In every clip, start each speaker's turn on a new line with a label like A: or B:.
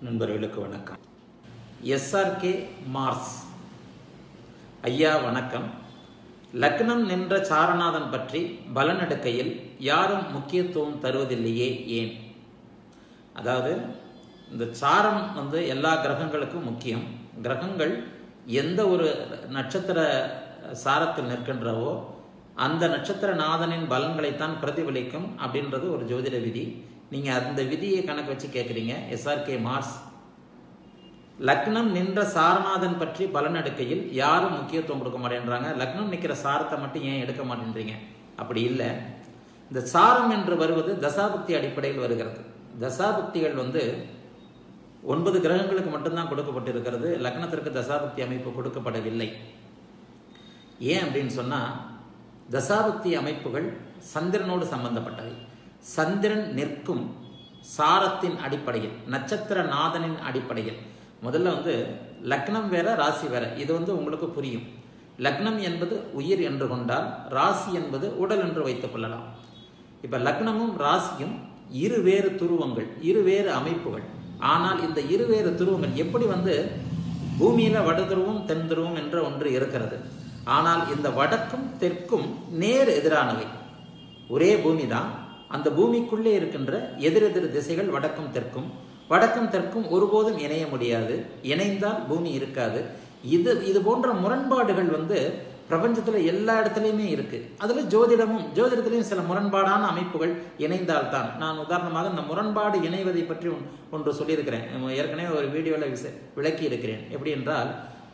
A: நண்பர்களுக்கு வணக்கம் SRK Mars ஐயா வணக்கம் லக்னம் நின்ற சாரநாதன் பற்றி பலனெடுக்கையில் யாரும் முக்கியத்துவம் தருவதில்லையே ஏன் அதாவது இந்த சாரம் வந்து எல்லா கிரகங்களுக்கும் முக்கியம் கிரகங்கள் எந்த ஒரு நட்சத்திர சாரத்தில் நிற்கின்றவோ அந்த நட்சத்திர நாதனின் பலன்களைத்தான் பிரதிபலிக்கும் அப்படின்றது ஒரு ஜோதிட விதி நீங்கள் அந்த விதியை கணக்கு வச்சு கேட்குறீங்க எஸ்ஆர்கே மார்ஸ் லக்னம் நின்ற சாரநாதன் பற்றி பலன் எடுக்கையில் யாரும் முக்கியத்துவம் கொடுக்க மாட்டேன்றாங்க லக்னம் நிற்கிற சாரத்தை மட்டும் ஏன் எடுக்க மாட்டேன்றீங்க அப்படி இல்லை இந்த சாரம் என்று வருவது தசாபுக்தி அடிப்படையில் வருகிறது தசாபுக்திகள் வந்து ஒன்பது கிரகங்களுக்கு மட்டும்தான் கொடுக்கப்பட்டிருக்கிறது லக்னத்திற்கு தசாபுக்தி அமைப்பு கொடுக்கப்படவில்லை ஏன் அப்படின்னு சொன்னால் தசாபுக்தி அமைப்புகள் சந்திரனோடு சம்பந்தப்பட்டவை சந்திரன் நிற்கும் சாரத்தின் அடிப்படையில் நட்சத்திர நாதனின் அடிப்படையில் முதல்ல வந்து லக்னம் வேற ராசி வேற இது வந்து உங்களுக்கு புரியும் லக்னம் என்பது உயிர் என்று கொண்டால் ராசி என்பது உடல் என்று வைத்துக் கொள்ளலாம் இப்ப லக்னமும் ராசியும் இருவேறு துருவங்கள் இருவேறு அமைப்புகள் ஆனால் இந்த இருவேறு துருவங்கள் எப்படி வந்து பூமியில வடதுருவம் தென் துருவம் என்ற ஒன்று இருக்கிறது ஆனால் இந்த வடக்கும் தெற்கும் நேர் எதிரானவை ஒரே பூமி தான் அந்த பூமிக்குள்ளே இருக்கின்ற எதிரெதிர் திசைகள் வடக்கும் தெற்கும் வடக்கும் தெற்கும் ஒருபோதும் இணைய முடியாது இணைந்தால் பூமி இருக்காது இது இது போன்ற முரண்பாடுகள் வந்து பிரபஞ்சத்துல எல்லா இடத்துலையுமே இருக்கு அதுல ஜோதிடமும் ஜோதிடத்திலையும் சில முரண்பாடான அமைப்புகள் இணைந்தால்தான் நான் உதாரணமாக இந்த முரண்பாடு இணைவதை பற்றி ஒன்று சொல்லியிருக்கிறேன் ஏற்கனவே ஒரு வீடியோவில் விச விளக்கி இருக்கிறேன் எப்படி என்றால்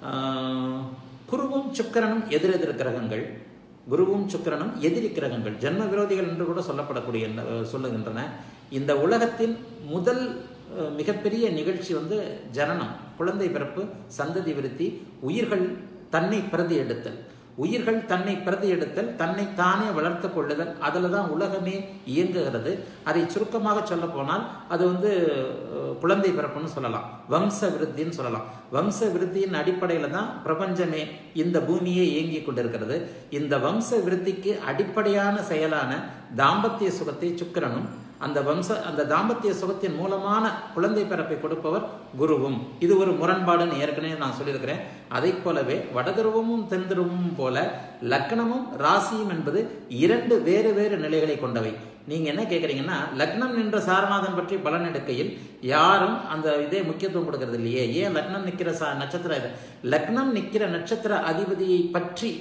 A: குருவும் சுக்கரனும் எதிரெதிர் கிரகங்கள் குருவும் சுக்கரனும் எதிரி கிரகங்கள் ஜென்ம விரோதிகள் என்று கூட சொல்லப்படக்கூடிய சொல்லுகின்றன இந்த உலகத்தின் முதல் மிகப்பெரிய நிகழ்ச்சி வந்து ஜனனம் குழந்தை பிறப்பு சந்ததி விருத்தி உயிர்கள் தன்னை பிரதி எடுத்தல் உயிர்கள் தன்னை பிரதி எடுத்தல் தன்னை தானே வளர்த்து கொள்ளுதல் அதில் தான் உலகமே இயங்குகிறது அதை சுருக்கமாக சொல்ல போனால் அது வந்து குழந்தை பிறப்புன்னு சொல்லலாம் வம்ச விருத்தின்னு சொல்லலாம் வம்ச விருத்தியின் அடிப்படையில் தான் பிரபஞ்சமே இந்த பூமியே இயங்கி கொண்டிருக்கிறது இந்த வம்ச விருத்திக்கு அடிப்படையான செயலான தாம்பத்திய சுகத்தை சுக்கிரனும் அந்த வம்ச அந்த தாம்பத்திய சுகத்தின் மூலமான குழந்தை பிறப்பை கொடுப்பவர் குருவும் இது ஒரு முரண்பாடுன்னு ஏற்கனவே நான் சொல்லியிருக்கிறேன் அதை போலவே வடதுருவமும் தென்துருவமும் போல லக்னமும் ராசியும் என்பது இரண்டு வேறு வேறு நிலைகளை கொண்டவை நீங்க என்ன கேட்குறீங்கன்னா லக்னம் நின்ற சாரநாதன் பற்றி பலன் எடுக்கையில் யாரும் அந்த இதே முக்கியத்துவம் கொடுக்கறது இல்லையே ஏன் லக்னம் நிற்கிற சா நட்சத்திர இது லக்னம் நிற்கிற நட்சத்திர அதிபதியை பற்றி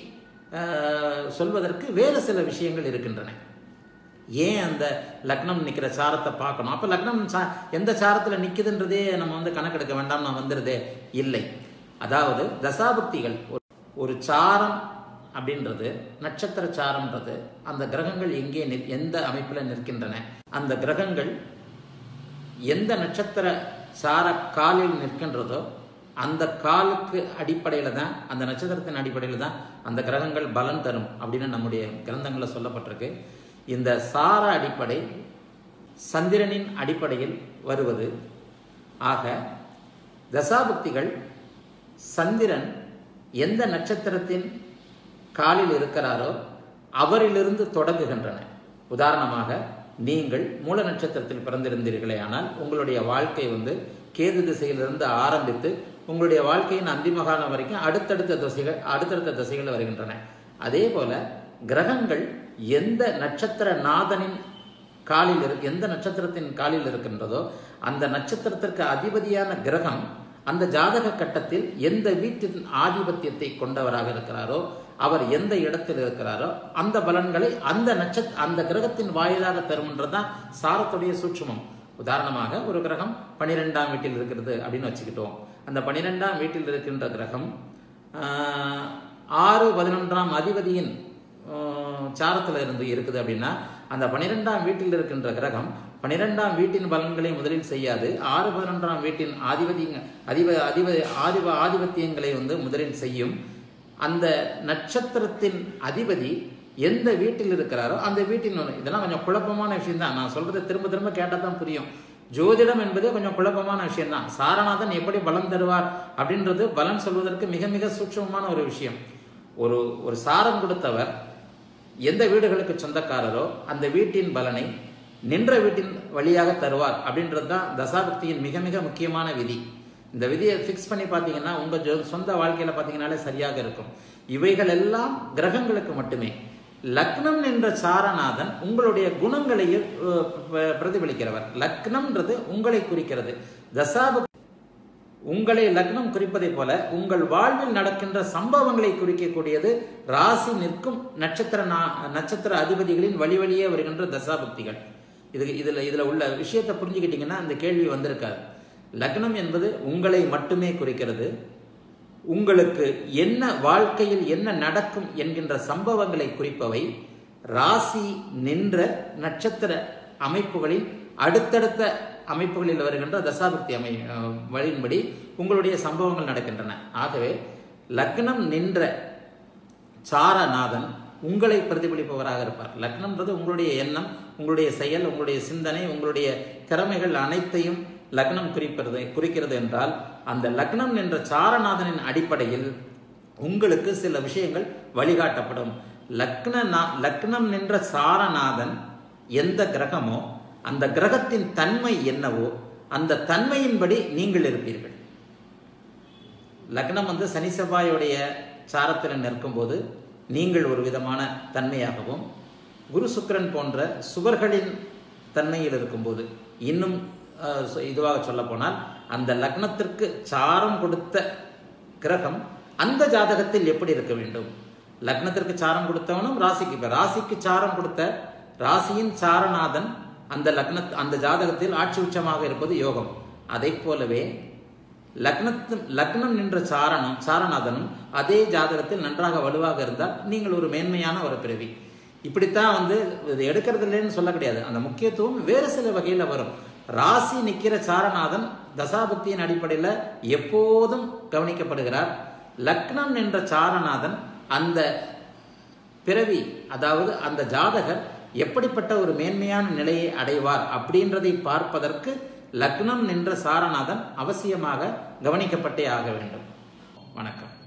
A: சொல்வதற்கு வேறு சில விஷயங்கள் இருக்கின்றன ஏன் அந்த லக்னம் நிற்கிற சாரத்தை பார்க்கணும் அப்போ லக்னம் சா எந்த சாரத்தில் நிற்குதுன்றதே நம்ம வந்து கணக்கெடுக்க வேண்டாம் நான் வந்துடுதே இல்லை அதாவது தசாபக்திகள் ஒரு சாரம் அப்படின்றது நட்சத்திர சாரம்ன்றது அந்த கிரகங்கள் எங்கே எந்த அமைப்பில் நிற்கின்றன அந்த கிரகங்கள் எந்த நட்சத்திர சார காலில் நிற்கின்றதோ அந்த காலுக்கு அடிப்படையில் தான் அந்த நட்சத்திரத்தின் அடிப்படையில் தான் அந்த கிரகங்கள் பலன் தரும் அப்படின்னு நம்முடைய கிரந்தங்களில் சொல்லப்பட்டிருக்கு இந்த சார அடிப்படை சந்திரனின் அடிப்படையில் வருவது ஆக தசாபக்திகள் சந்திரன் எந்த நட்சத்திரத்தின் காலில் இருக்கிறாரோ அவரிலிருந்து தொடங்குகின்றன உதாரணமாக நீங்கள் மூல நட்சத்திரத்தில் பிறந்திருந்தீர்களே ஆனால் உங்களுடைய வாழ்க்கை வந்து கேது திசையிலிருந்து ஆரம்பித்து உங்களுடைய வாழ்க்கையின் அந்திம காலம் வரைக்கும் அடுத்தடுத்த திசைகள் அடுத்தடுத்த திசைகள் வருகின்றன அதே போல கிரகங்கள் எந்த நட்சத்திர நாதனின் காலில் இரு எந்த நட்சத்திரத்தின் காலில் இருக்கின்றதோ அந்த நட்சத்திரத்திற்கு அதிபதியான கிரகம் அந்த ஜாதக கட்டத்தில் எந்த வீட்டின் ஆதிபத்தியத்தை கொண்டவராக இருக்கிறாரோ அவர் எந்த இடத்தில் இருக்கிறாரோ அந்த பலன்களை அந்த நட்சத் அந்த கிரகத்தின் வாயிலாக தரும்ன்றதுதான் சாரத்துடைய சூட்சமம் உதாரணமாக ஒரு கிரகம் பனிரெண்டாம் வீட்டில் இருக்கிறது அப்படின்னு வச்சுக்கிட்டோம் அந்த பனிரெண்டாம் வீட்டில் இருக்கின்ற கிரகம் ஆறு பதினொன்றாம் அதிபதியின் சாரத்தில் இருந்து இருக்குது அப்படின்னா அந்த பனிரெண்டாம் வீட்டில் இருக்கின்ற கிரகம் பனிரெண்டாம் வீட்டின் பலன்களை முதலில் செய்யாது ஆறு பதினொன்றாம் வீட்டின் ஆதிபதி அதிப அதிப ஆதிப ஆதிபத்தியங்களை வந்து முதலில் செய்யும் அந்த நட்சத்திரத்தின் அதிபதி எந்த வீட்டில் இருக்கிறாரோ அந்த வீட்டின் இதெல்லாம் கொஞ்சம் குழப்பமான விஷயம் தான் நான் சொல்றதை திரும்ப திரும்ப கேட்டால் தான் புரியும் ஜோதிடம் என்பதே கொஞ்சம் குழப்பமான விஷயம் தான் சாரநாதன் எப்படி பலம் தருவார் அப்படின்றது பலன் சொல்வதற்கு மிக மிக சூட்சமமான ஒரு விஷயம் ஒரு ஒரு சாரம் கொடுத்தவர் எந்த வீடுகளுக்கு சொந்தக்காரரோ அந்த வீட்டின் பலனை நின்ற வீட்டின் வழியாக தருவார் அப்படின்றது தான் தசாபக்தியின் மிக மிக முக்கியமான விதி இந்த விதியை ஃபிக்ஸ் பண்ணி பார்த்தீங்கன்னா உங்கள் ஜொ சொந்த வாழ்க்கையில் பார்த்தீங்கன்னாலே சரியாக இருக்கும் இவைகள் எல்லாம் கிரகங்களுக்கு மட்டுமே லக்னம் என்ற சாரநாதன் உங்களுடைய குணங்களையும் அஹ், ப- பிரதிபலிக்கிறவர் லக்னம்ன்றது உங்களை குறிக்கிறது தசாபக்தி உங்களை லக்னம் குறிப்பதை போல உங்கள் வாழ்வில் நடக்கின்ற சம்பவங்களை குறிக்கக்கூடியது ராசி நிற்கும் நட்சத்திர நா- நட்சத்திர அதிபதிகளின் வழி வழியே வருகின்ற தசாபக்திகள் இது இதுல இதுல உள்ள விஷயத்தை புரிஞ்சுக்கிட்டீங்கன்னா அந்த கேள்வி வந்திருக்காது லக்னம் என்பது உங்களை மட்டுமே குறிக்கிறது உங்களுக்கு என்ன வாழ்க்கையில் என்ன நடக்கும் என்கின்ற சம்பவங்களை குறிப்பவை ராசி நின்ற நட்சத்திர அமைப்புகளின் அடுத்தடுத்த அமைப்புகளில் வருகின்ற தசாபக்தி அமை அஹ், வழியின்படி உங்களுடைய சம்பவங்கள் நடக்கின்றன ஆகவே லக்னம் நின்ற சாரநாதன் உங்களை பிரதிபலிப்பவராக இருப்பார் லக்னம்ன்றது உங்களுடைய எண்ணம் உங்களுடைய செயல் உங்களுடைய சிந்தனை உங்களுடைய திறமைகள் அனைத்தையும் லக்னம் குறிப்பது குறிக்கிறது என்றால் அந்த லக்னம் என்ற சாரநாதனின் அடிப்படையில் உங்களுக்கு சில விஷயங்கள் வழிகாட்டப்படும் லக்ன நா- லக்னம் நின்ற சாரநாதன் எந்த கிரகமோ அந்த கிரகத்தின் தன்மை என்னவோ அந்த தன்மையின்படி நீங்கள் இருப்பீர்கள் லக்னம் வந்து சனி செவ்வாயுடைய சாரத்தில் நிற்கும்போது நீங்கள் ஒரு விதமான தன்மையாகவும் குரு சுக்கிரன் போன்ற சுவர்களின் தன்மையில் இருக்கும்போது இன்னும் அஹ், சொ- இதுவாக சொல்ல போனால் அந்த லக்னத்திற்கு சாரம் கொடுத்த கிரகம் அந்த ஜாதகத்தில் எப்படி இருக்க வேண்டும் லக்னத்திற்கு சாரம் கொடுத்தவனும் ராசிக்கு இப்ப ராசிக்கு சாரம் கொடுத்த ராசியின் சாரநாதன் அந்த லக்ன அந்த ஜாதகத்தில் ஆட்சி உச்சமாக இருப்பது யோகம் அதை போலவே லக்னத்து லக்னம் நின்ற சாரணம் சாரநாதனும் அதே ஜாதகத்தில் நன்றாக வலுவாக இருந்தால் நீங்கள் ஒரு மேன்மையான ஒரு பிறவி இப்படித்தான் வந்து இது எடுக்கிறது இல்லைன்னு சொல்ல கிடையாது அந்த முக்கியத்துவம் வேறு சில வகையில் வரும் ராசி நிற்கிற சாரநாதன் தசாபக்தியின் அடிப்படையில் எப்போதும் கவனிக்கப்படுகிறார் லக்னம் நின்ற சாரநாதன் அந்த பிறவி அதாவது அந்த ஜாதகர் எப்படிப்பட்ட ஒரு மேன்மையான நிலையை அடைவார் அப்படின்றதை பார்ப்பதற்கு லக்னம் நின்ற சாரநாதன் அவசியமாக கவனிக்கப்பட்டே ஆக வேண்டும் வணக்கம்